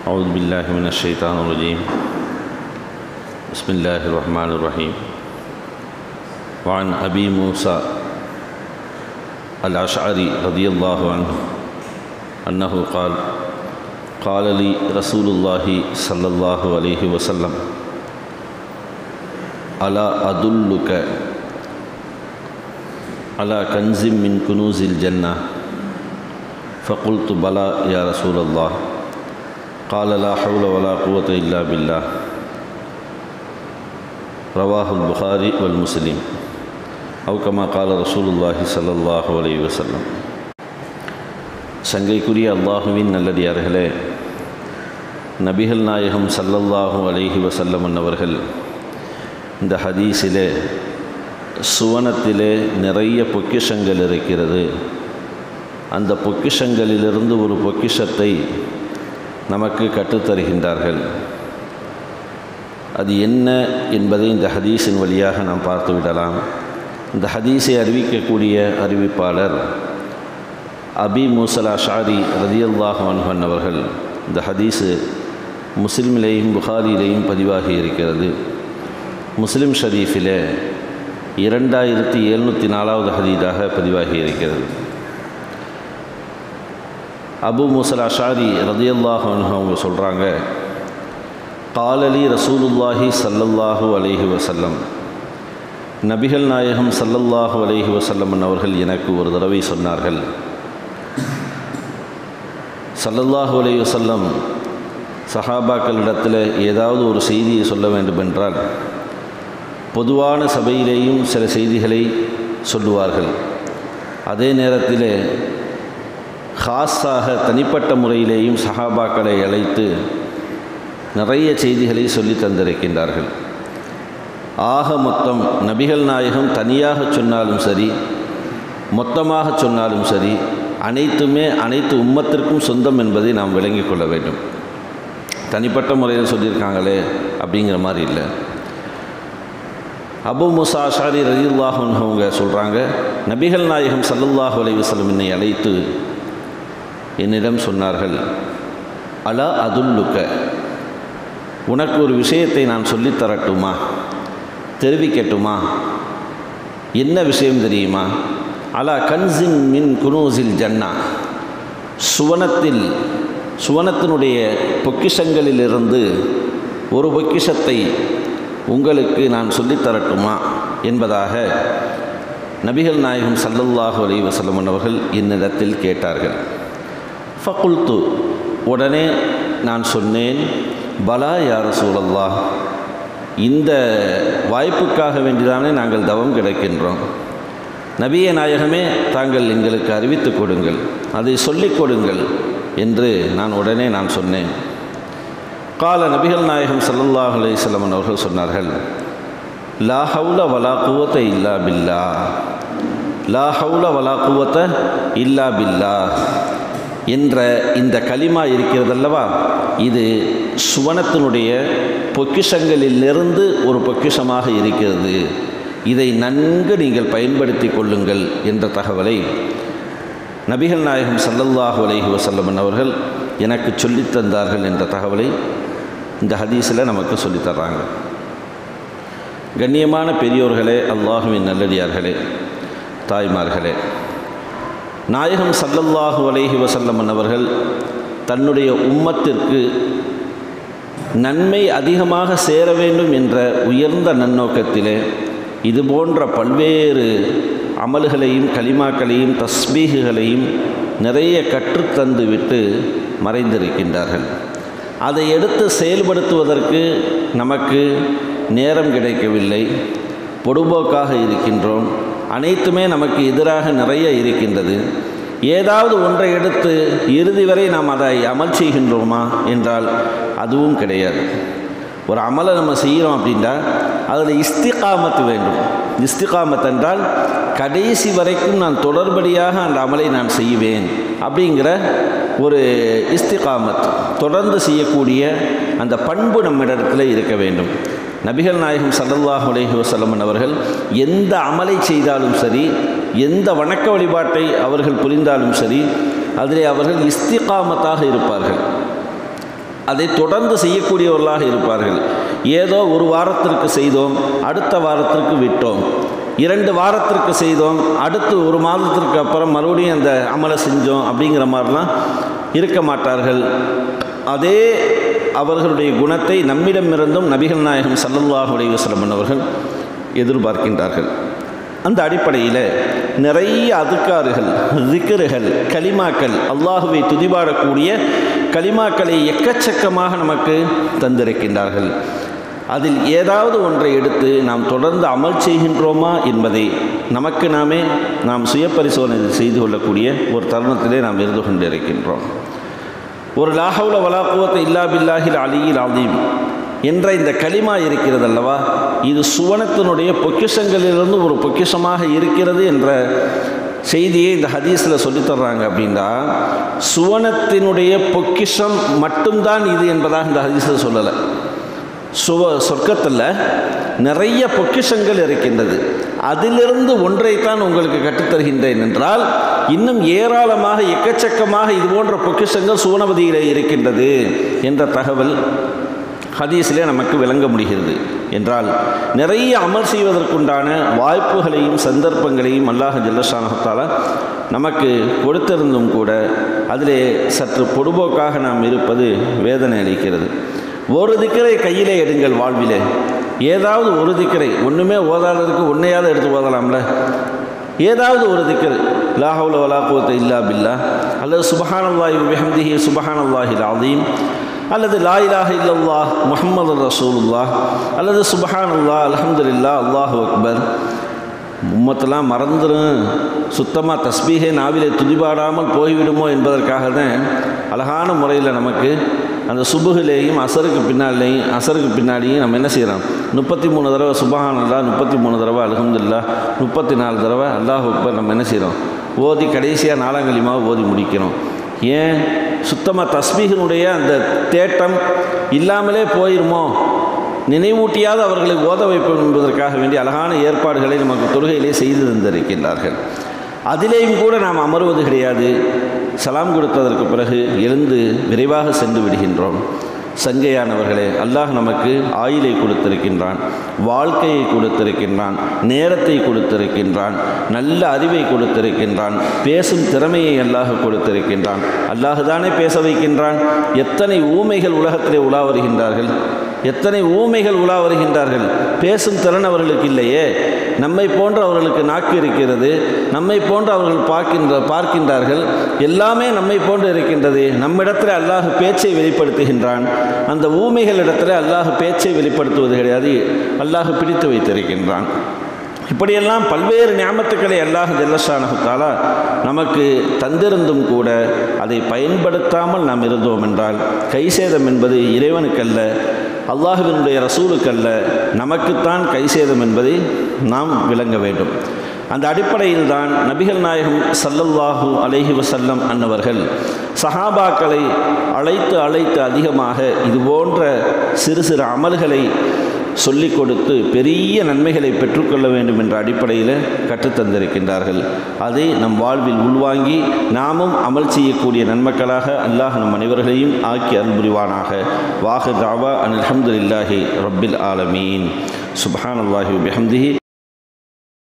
أعوذ بالله من الشيطان الرجيم بسم الله الرحمن الرحيم وعن أبي موسى الأشعري رضي الله عنه أنه قال قال لي رسول الله صلى الله عليه وسلم ألا أدلك على كنز من كنوز الجنة فقلت بلى يا رسول الله قال لا حول ولا قوة إلا بالله رواه البخاري والمسلم أو كما قال رسول الله صلى الله عليه وسلم சங்கைக்குரிய அல்லாஹுவின் நல்லடியார்களே நபிகள் நாயகம் சல்லல்லாஹு அலைஹி வசல்லம் அவர்கள் இந்த ஹதீஸிலே சுவனத்திலே நிறைய பொக்கிஷங்கள் இருக்கிறது அந்த பொக்கிஷங்களிலிருந்து ஒரு பொக்கிஷத்தை நமக்கு கற்றுத்தருகின்றார்கள் அது என்ன என்பதை இந்த ஹதீஸின் வழியாக நாம் பார்த்து விடலாம் இந்த ஹதீஸை அறிவிக்கக்கூடிய அறிவிப்பாளர் அபி மூசலா ஷாரி ரதியல்லாஹ் அன்ஹன் அவர்கள் இந்த ஹதீஸு முஸ்லிமிலேயும் புகாரியிலேயும் பதிவாகி இருக்கிறது முஸ்லிம் ஷரீஃபிலே இரண்டாயிரத்தி எழுநூற்றி நாலாவது ஹதீதாக பதிவாகி இருக்கிறது அபு முசல் அஷாரி ரதியல்லாஹ் அவங்க சொல்கிறாங்க காலலி ரசூலுல்லாஹி சல்லல்லாஹு அலைஹி வசல்லம் நபிகள் நாயகம் சல்லல்லாஹு அலைஹி வசல்லம் அவர்கள் எனக்கு ஒரு தடவை சொன்னார்கள் சல்லல்லாஹு அலைஹி வசல்லம் சஹாபாக்களிடத்தில் ஏதாவது ஒரு செய்தியை சொல்ல வேண்டுமென்றால் பொதுவான சபையிலேயும் சில செய்திகளை சொல்லுவார்கள் அதே நேரத்தில் ஹாஸாக தனிப்பட்ட முறையிலேயும் சஹாபாக்களை அழைத்து நிறைய செய்திகளை சொல்லி தந்திருக்கின்றார்கள் ஆக மொத்தம் நபிகள் நாயகம் தனியாக சொன்னாலும் சரி மொத்தமாக சொன்னாலும் சரி அனைத்துமே அனைத்து உம்மத்திற்கும் சொந்தம் என்பதை நாம் விளங்கிக் கொள்ள வேண்டும் தனிப்பட்ட முறையில் சொல்லியிருக்காங்களே அப்படிங்கிற மாதிரி இல்லை அபு முசா ஷாரி ரலியுல்லாஹன் அவங்க சொல்கிறாங்க நபிகள் நாயகம் சல்லுல்லாஹு அலைஹி வஸல்லம் என்னை அழைத்து என்னிடம் சொன்னார்கள் அலா அதுல்லுக்க உனக்கு ஒரு விஷயத்தை நான் சொல்லித்தரட்டுமா தெரிவிக்கட்டுமா என்ன விஷயம் தெரியுமா அலா கன்சின் மின் குனூசில் ஜன்னா சுவனத்தில் சுவனத்தினுடைய பொக்கிஷங்களிலிருந்து ஒரு பொக்கிஷத்தை உங்களுக்கு நான் சொல்லித்தரட்டுமா என்பதாக நபிகள் நாயகம் சல்லல்லாஹு அலி வசலம் அவர்கள் என்னிடத்தில் கேட்டார்கள் ஃபகுல்து உடனே நான் சொன்னேன் பலா யார் சூழல்லா இந்த வாய்ப்புக்காக வேண்டிதானே நாங்கள் தவம் கிடைக்கின்றோம் நபிய நாயகமே தாங்கள் எங்களுக்கு அறிவித்து கொடுங்கள் அதை சொல்லிக் கொடுங்கள் என்று நான் உடனே நான் சொன்னேன் கால நபிகள் நாயகம் சல்லல்லாஹ் அலையம் அவர்கள் சொன்னார்கள் லா ஹவுல வலா குவத்த இல்லா பில்லா லா ஹவுல வலா குவத்த இல்லா பில்லா என்ற இந்த களிமா இருக்கிறதல்லவா இது சுவனத்தினுடைய பொக்கிஷங்களிலிருந்து ஒரு பொக்கிஷமாக இருக்கிறது இதை நன்கு நீங்கள் பயன்படுத்தி கொள்ளுங்கள் என்ற தகவலை நபிகள் நாயகம் சல்லல்லாஹு அலைஹி வசல்லமன் அவர்கள் எனக்கு சொல்லித்தந்தார்கள் என்ற தகவலை இந்த ஹதீஸில் நமக்கு சொல்லித்தர்றாங்க கண்ணியமான பெரியோர்களே அல்லாஹுவின் நல்லடியார்களே தாய்மார்களே நாயகம் சல்லல்லாஹு அலைஹி வசல்லமன் அவர்கள் தன்னுடைய உம்மத்திற்கு நன்மை அதிகமாக சேர வேண்டும் என்ற உயர்ந்த நன்னோக்கத்திலே இது போன்ற பல்வேறு அமல்களையும் களிமாக்களையும் தஸ்பீகுகளையும் நிறைய கற்றுத்தந்து விட்டு மறைந்திருக்கின்றார்கள் அதை எடுத்து செயல்படுத்துவதற்கு நமக்கு நேரம் கிடைக்கவில்லை பொடுபோக்காக இருக்கின்றோம் அனைத்துமே நமக்கு எதிராக நிறைய இருக்கின்றது ஏதாவது ஒன்றை எடுத்து இறுதி வரை நாம் அதை அமல் செய்கின்றோமா என்றால் அதுவும் கிடையாது ஒரு அமலை நம்ம செய்கிறோம் அப்படின்னா அதில் இஸ்திகாமத்து வேண்டும் இஸ்திகாமத் என்றால் கடைசி வரைக்கும் நான் தொடர்படியாக அந்த அமலை நான் செய்வேன் அப்படிங்கிற ஒரு இஸ்திகாமத் தொடர்ந்து செய்யக்கூடிய அந்த பண்பு நம்மிடத்தில் இருக்க வேண்டும் நபிகள் நாயகம் சல்லல்லாஹ் அலைஹி வஸல்லம் அவர்கள் எந்த அமலை செய்தாலும் சரி எந்த வணக்க வழிபாட்டை அவர்கள் புரிந்தாலும் சரி அதிலே அவர்கள் இஸ்திகாமத்தாக இருப்பார்கள் அதை தொடர்ந்து செய்யக்கூடியவர்களாக இருப்பார்கள் ஏதோ ஒரு வாரத்திற்கு செய்தோம் அடுத்த வாரத்திற்கு விட்டோம் இரண்டு வாரத்திற்கு செய்தோம் அடுத்து ஒரு மாதத்திற்கு அப்புறம் மறுபடியும் அந்த அமலை செஞ்சோம் அப்படிங்கிற மாதிரிலாம் இருக்க மாட்டார்கள் அதே அவர்களுடைய குணத்தை நம்மிடமிருந்தும் நபிகள் நாயகம் சல்லல்லாஹு அலைஹி வஸல்லம் அவர்கள் எதிர்பார்க்கின்றார்கள் அந்த அடிப்படையில் நிறைய அதுக்காறுகள் திக்கருகள் கலிமாக்கள் அல்லாஹுவை துதிபாடக்கூடிய கலிமாக்களை எக்கச்சக்கமாக நமக்கு தந்திருக்கின்றார்கள் அதில் ஏதாவது ஒன்றை எடுத்து நாம் தொடர்ந்து அமல் செய்கின்றோமா என்பதை நமக்கு நாமே நாம் சுய பரிசோதனை செய்து கொள்ளக்கூடிய ஒரு தருணத்திலே நாம் இருந்து கொண்டிருக்கின்றோம் ஒரு லாஹவுல வலாக்குவத்தை இல்லா பில்லாஹில் அலியில் ஆதீம் என்ற இந்த களிமா இருக்கிறது அல்லவா இது சுவனத்தினுடைய பொக்கிஷங்களிலிருந்து ஒரு பொக்கிஷமாக இருக்கிறது என்ற செய்தியை இந்த ஹதீஸில் சொல்லித்தர்றாங்க அப்படின்னா சுவனத்தினுடைய பொக்கிஷம் மட்டும்தான் இது என்பதாக இந்த ஹதீஸில் சொல்லலை சுவ சொர்க்கத்தில் நிறைய பொக்கிஷங்கள் இருக்கின்றது அதிலிருந்து ஒன்றைத்தான் உங்களுக்கு கற்றுத்தருகின்றேன் என்றால் இன்னும் ஏராளமாக எக்கச்சக்கமாக இது போன்ற பொக்கிஷங்கள் சுவனபதியிலே இருக்கின்றது என்ற தகவல் ஹதீஸிலே நமக்கு விளங்க முடிகிறது என்றால் நிறைய அமல் செய்வதற்குண்டான வாய்ப்புகளையும் சந்தர்ப்பங்களையும் அல்லாஹ் ஜல்லஷானத்தால் நமக்கு கொடுத்திருந்தும் கூட அதிலே சற்று பொடுபோக்காக நாம் இருப்பது வேதனை அளிக்கிறது ஒரு திக்கரை கையிலே எடுங்கள் வாழ்விலே ஏதாவது ஒரு திக்கரை ஒன்றுமே ஓதாததுக்கு ஒன்றையாவது எடுத்து ஓதலாம்ல ஏதாவது ஒரு திக்கர் லாஹவுல வலாக்குவத்தை இல்லா பில்லா அல்லது சுபஹானல்லாஹி பிஹம்திஹி சுபஹானல்லாஹில் ஆதீம் அல்லது லா இலாஹ இல்லல்லாஹ் முஹம்மது ரசூலுல்லாஹ் அல்லது சுபஹானல்லாஹ் அல்ஹம்துலில்லா அல்லாஹு அக்பர் உம்மத்தெல்லாம் மறந்துடும் சுத்தமாக தஸ்பீகை நாவிலே துதிபாடாமல் போய்விடுமோ என்பதற்காக தான் அழகான முறையில் நமக்கு அந்த சுபுகிலேயும் அசருக்கு பின்னாலேயும் அசருக்கு பின்னாடியும் நம்ம என்ன செய்கிறோம் முப்பத்தி மூணு தடவை சுபஹானல்லா முப்பத்தி மூணு தடவை அல்ஹம்துலில்லா முப்பத்தி நாலு தடவை அல்லாஹ் அக்பர் நம்ம என்ன செய்கிறோம் ஓதி கடைசியாக நாலாங்கலிமாக ஓதி முடிக்கிறோம் ஏன் சுத்தமாக தஸ்பீகனுடைய அந்த தேட்டம் இல்லாமலே போயிருமோ நினைவூட்டியாவது அவர்களை ஓத வைப்போம் என்பதற்காக வேண்டிய அழகான ஏற்பாடுகளை நமக்கு தொழுகையிலே செய்து தந்திருக்கின்றார்கள் அதிலேயும் கூட நாம் அமர்வது கிடையாது சலாம் கொடுத்ததற்கு பிறகு எழுந்து விரைவாக சென்று விடுகின்றோம் சங்கையானவர்களே அல்லாஹ் நமக்கு ஆயிலை கொடுத்திருக்கின்றான் வாழ்க்கையை கொடுத்திருக்கின்றான் நேரத்தை கொடுத்திருக்கின்றான் நல்ல அறிவை கொடுத்திருக்கின்றான் பேசும் திறமையை அல்லாஹ் கொடுத்திருக்கின்றான் அல்லாஹ் தானே பேச வைக்கின்றான் எத்தனை ஊமைகள் உலகத்திலே உலா வருகின்றார்கள் எத்தனை ஊமைகள் உலா வருகின்றார்கள் பேசும் திறன் அவர்களுக்கு இல்லையே நம்மை போன்ற அவர்களுக்கு நாக்கு இருக்கிறது நம்மை போன்று அவர்கள் பார்க்கின்ற பார்க்கின்றார்கள் எல்லாமே நம்மை போன்று இருக்கின்றது நம்மிடத்தில் அல்லாஹ் பேச்சை வெளிப்படுத்துகின்றான் அந்த ஊமைகளிடத்தில் அல்லாஹ் பேச்சை வெளிப்படுத்துவது கிடையாது அல்லாஹ் பிடித்து வைத்திருக்கின்றான் இப்படியெல்லாம் பல்வேறு ஞாபகத்துக்களை அல்லாஹ் ஜல்லஷானகுத்தாலா நமக்கு தந்திருந்தும் கூட அதை பயன்படுத்தாமல் நாம் இருந்தோம் என்றால் கைசேதம் என்பது இறைவனுக்கல்ல அல்லாஹுவினுடைய ரசூலுக்கல்ல நமக்குத்தான் கைசேதம் என்பதை நாம் விளங்க வேண்டும் அந்த அடிப்படையில் தான் நபிகள் நாயகம் சல்லல்லாஹு அலைஹி வசல்லம் அன்னவர்கள் சஹாபாக்களை அழைத்து அழைத்து அதிகமாக இது போன்ற சிறு சிறு அமல்களை சொல்லிக் கொடுத்து பெரிய நன்மைகளை பெற்றுக்கொள்ள வேண்டும் என்ற அடிப்படையில் கற்றுத்தந்திருக்கின்றார்கள் அதை நம் வாழ்வில் உள்வாங்கி நாமும் அமல் செய்யக்கூடிய நன்மக்களாக அல்லாஹ் நம் அனைவர்களையும் ஆக்கி அருள் புரிவானாக வாஹ தாவா அன் அலமதுல்லாஹி ரப்பில் ஆலமீன் சுபஹான் அல்லாஹி பிஹம்திஹி